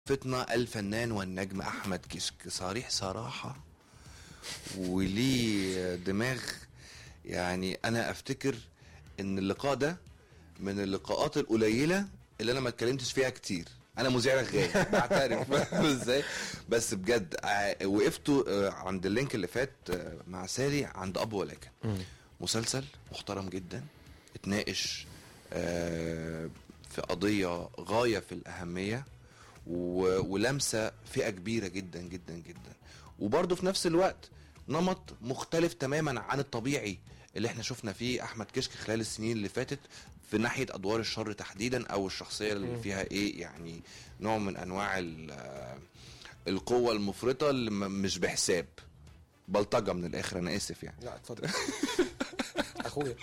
ضيفتنا الفنان والنجم احمد كشك صريح صراحه وليه دماغ يعني انا افتكر ان اللقاء ده من اللقاءات القليله اللي انا ما اتكلمتش فيها كتير انا مذيع رغاي بعترف فاهم ازاي بس بجد ع- وقفتوا آه، عند اللينك اللي فات آه، مع ساري عند اب ولكن مسلسل محترم جدا اتناقش آه، في قضيه غايه في الاهميه و- ولمسه فئه كبيره جدا جدا جدا وبرضه في نفس الوقت نمط مختلف تماما عن الطبيعي اللي احنا شفنا فيه احمد كشك خلال السنين اللي فاتت في ناحيه ادوار الشر تحديدا او الشخصيه اللي مم. فيها ايه يعني نوع من انواع ال- آه، القوه المفرطه اللي م- مش بحساب بلطجه من الاخر انا اسف يعني لا اتفضل اخويا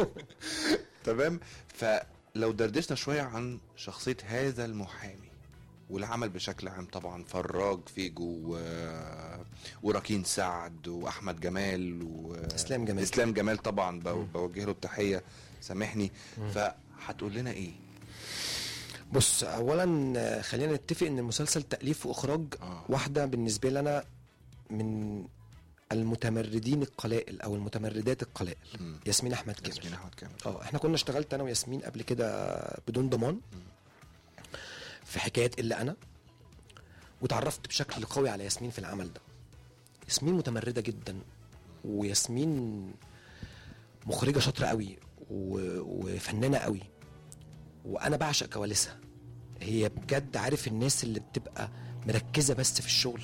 تمام فلو دردشنا شويه عن شخصيه هذا المحامي والعمل بشكل عام طبعا فراج فيجو و... وراكين سعد واحمد جمال و... اسلام جمال. اسلام جمال طبعا بو... بوجه له التحيه سامحني فهتقول لنا ايه بص اولا آه، خلينا نتفق ان المسلسل تاليف واخراج آه. واحده بالنسبه لنا من المتمردين القلائل او المتمردات القلائل مم. ياسمين احمد كامل ياسمين احمد كامل اه احنا كنا اشتغلت انا وياسمين قبل كده بدون ضمان في حكايه الا انا وتعرفت بشكل قوي على ياسمين في العمل ده ياسمين متمرده جدا وياسمين مخرجه شاطره قوي و- وفنانه قوي وانا بعشق كواليسها هي بجد عارف الناس اللي بتبقى مركزه بس في الشغل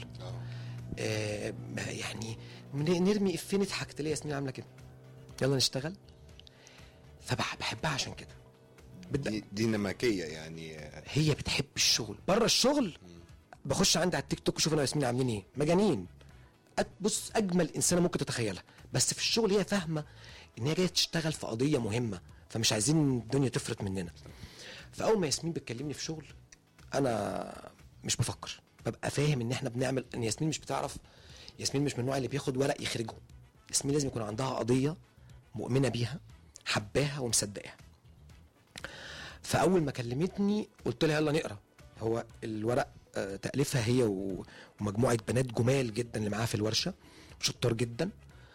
آه يعني من- نرمي افيه نضحك تلاقي ياسمين عامله كده يلا نشتغل فبحبها عشان كده بتبقى دي, دي نمكيه يعني آه، هي بتحب الشغل بره الشغل بخش عندي على التيك توك اشوف انا وياسمين عاملين ايه مجانين أت- بص اجمل انسانه ممكن تتخيلها بس في الشغل هي فاهمه ان هي جايه تشتغل في قضيه مهمه فمش عايزين الدنيا تفرط مننا فاول ما ياسمين بتكلمني في شغل انا مش بفكر ببقى فاهم ان احنا بنعمل ان ياسمين مش بتعرف ياسمين مش من النوع اللي بياخد ورق يخرجه ياسمين لازم يكون عندها قضيه مؤمنه بيها حباها ومصدقاها فاول ما كلمتني قلت لها يلا نقرا هو الورق آه، تاليفها هي و- ومجموعه بنات جمال جدا اللي معاها في الورشه شطار جدا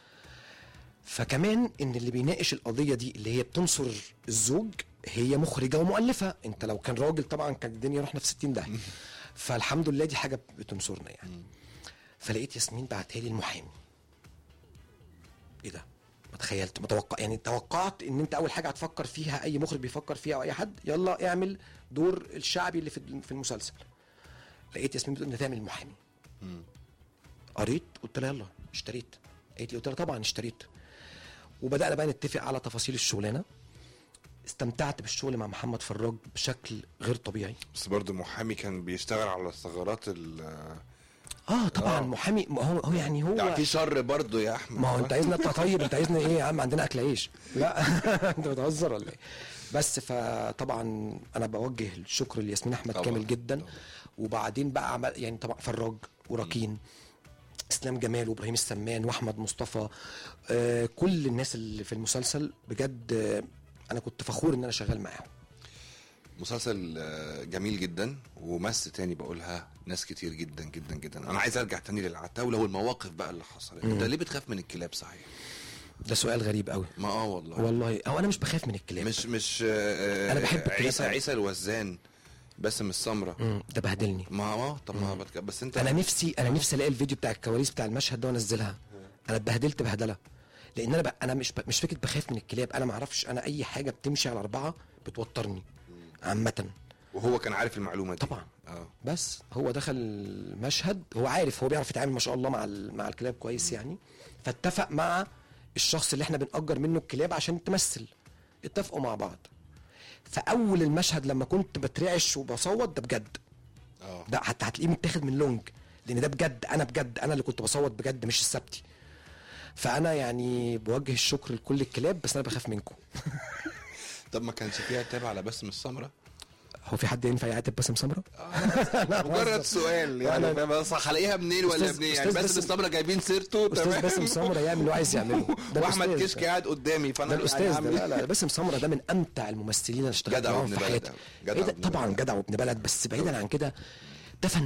فكمان ان اللي بيناقش القضيه دي اللي هي بتنصر الزوج هي مخرجه ومؤلفه انت لو كان راجل طبعا كانت الدنيا رحنا في 60 داهيه فالحمد لله دي حاجه بتنصرنا يعني فلقيت ياسمين بعتها لي المحامي ايه ده ما تخيلت متوقع يعني توقعت ان انت اول حاجه هتفكر فيها اي مخرج بيفكر فيها او اي حد يلا اعمل دور الشعبي اللي في في المسلسل لقيت ياسمين بتقول انت تعمل محامي قريت قلت لها يلا اشتريت قالت لي قلت لها طبعا اشتريت وبدانا بقى نتفق على تفاصيل الشغلانه استمتعت بالشغل مع محمد فراج بشكل غير طبيعي بس برضه محامي كان بيشتغل على الثغرات ال اه طبعا آه. محامي ما هو هو يعني هو يعني في شر برضه يا احمد ما هو انت عايزنا نطلع طيب انت عايزنا ايه يا عم عندنا اكل عيش لا انت بتهزر ولا ايه بس فطبعا انا بوجه الشكر لياسمين احمد طبعاً، كامل جدا طبعاً. وبعدين بقى عمل يعني طبعا فراج وراكين اسلام جمال وابراهيم السمان واحمد مصطفى آه كل الناس اللي في المسلسل بجد آه انا كنت فخور ان انا شغال معاهم مسلسل آه، جميل جدا ومس تاني بقولها ناس كتير جدا جدا جدا انا عايز ارجع تاني للعتاوله والمواقف بقى اللي حصلت انت ليه بتخاف من الكلاب صحيح ده سؤال غريب قوي ما اه والله والله هو انا مش بخاف من الكلاب مش مش آه، أنا بحب الكلاب عيسى أوي. عيسى الوزان باسم السمره مم، ده بهدلني ما اه طب ما بتك... بس انت انا نفسي انا نفسي الاقي الفيديو بتاع الكواليس بتاع المشهد ده وانزلها انا اتبهدلت بهدله لان انا ب... انا مش ب... مش فكره بخاف من الكلاب انا ما اعرفش انا اي حاجه بتمشي على اربعه بتوترني عامه وهو كان عارف المعلومه دي طبعا. اه بس هو دخل المشهد هو عارف هو بيعرف يتعامل ما شاء الله مع ال... مع الكلاب كويس يعني فاتفق مع الشخص اللي احنا بنأجر منه الكلاب عشان تمثل اتفقوا مع بعض فاول المشهد لما كنت بترعش وبصوت ده بجد اه ده حتى هتلاقيه متاخد من لونج لان ده بجد انا بجد انا اللي كنت بصوت بجد مش السبتي فانا يعني بوجه الشكر لكل الكلاب بس انا بخاف منكم طب ما كانش فيها تاب على باسم السمره هو في حد ينفع يعاتب باسم سمره؟ مجرد سؤال يعني أنا- فاهم بس هلاقيها منين ولا أستاذ- منين يعني أستاذ باسم باسم- السمره جايبين سيرته استاذ باسم سمره يعمل اللي هو عايز يعمله ده واحمد الأستاذ. كشك قاعد قدامي فانا ده الاستاذ ده هعمل لا لا باسم سمره ده من امتع الممثلين اللي اشتغلت جدع معاهم وابن في بلد حياتي أوي. جدع إيه ده؟ وابن طبعا بلد. جدع وابن بلد بس بعيدا عن كده ده فن